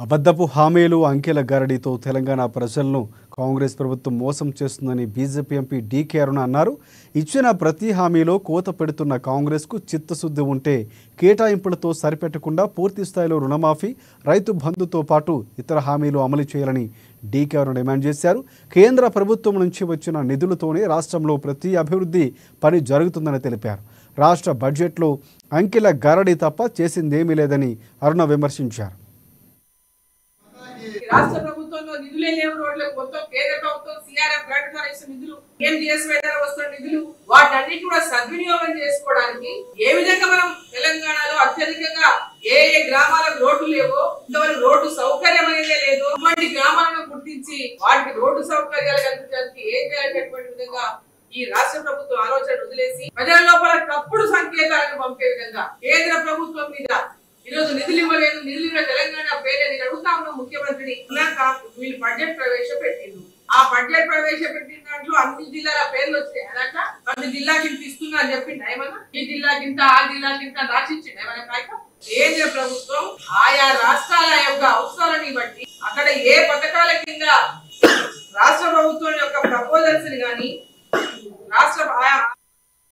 అబద్ధపు హామీలు అంకెల గారడీతో తెలంగాణ ప్రజలను కాంగ్రెస్ ప్రభుత్వం మోసం చేస్తుందని బీజేపీ ఎంపీ డీకే అరుణ అన్నారు ఇచ్చిన ప్రతి హామీలో కోత పెడుతున్న కాంగ్రెస్కు చిత్తశుద్ధి ఉంటే కేటాయింపులతో సరిపెట్టకుండా పూర్తి స్థాయిలో రుణమాఫీ రైతు బంధుతో పాటు ఇతర హామీలు అమలు చేయాలని డీకే అరుణ డిమాండ్ చేశారు కేంద్ర ప్రభుత్వం నుంచి వచ్చిన నిధులతోనే రాష్ట్రంలో ప్రతి అభివృద్ధి పని జరుగుతుందని తెలిపారు రాష్ట్ర బడ్జెట్లో అంకెల గారడీ తప్ప చేసిందేమీ లేదని అరుణ విమర్శించారు ఈ రాష్ట్ర ప్రభుత్వంలో నిధులే లేవు రోడ్లకు మొత్తం కేంద్ర ప్రభుత్వం సిఆర్ఎఫ్ గ్రాంట్ ద్వారా ఇచ్చిన నిధులు ఎంజిఎస్ ద్వారా వస్తున్న నిధులు వాటన్నిటి కూడా సద్వినియోగం చేసుకోవడానికి ఏ విధంగా మనం తెలంగాణలో అత్యధికంగా ఏ ఏ గ్రామాలకు రోడ్లు లేవో ఇంతవరకు రోడ్డు సౌకర్యం అనేది లేదు అటువంటి గ్రామాలను గుర్తించి వాటికి రోడ్డు సౌకర్యాలు కల్పించడానికి ఏం చేయాలనేటువంటి విధంగా ఈ రాష్ట్ర ప్రభుత్వం ఆలోచన వదిలేసి ప్రజల లోపల తప్పుడు సంకేతాలను పంపే విధంగా కేంద్ర ప్రభుత్వం మీద ఈ రోజు నిధులు ఇవ్వలేదు నిధులు ఇవ్వలేదు తెలంగాణ పేరే నేను అడుగుతా ఉన్నాం ముఖ్యమంత్రిని ఉన్నాక వీళ్ళు బడ్జెట్ ప్రవేశపెట్టిండు ఆ బడ్జెట్ ప్రవేశపెట్టిన దాంట్లో అన్ని జిల్లాల పేర్లు వచ్చాయి అదట అన్ని జిల్లాకి ఇంత ఇస్తున్నా అని చెప్పిండు ఏమన్నా ఈ జిల్లాకి ఇంత ఆ జిల్లాకి ఇంత రాసిచ్చిండు ఏమైనా కాయక కేంద్ర ప్రభుత్వం ఆయా రాష్ట్రాల యొక్క అవసరాలని బట్టి అక్కడ ఏ పథకాల కింద రాష్ట్ర ప్రభుత్వం యొక్క ప్రపోజల్స్ ని గాని రాష్ట్ర ఆయా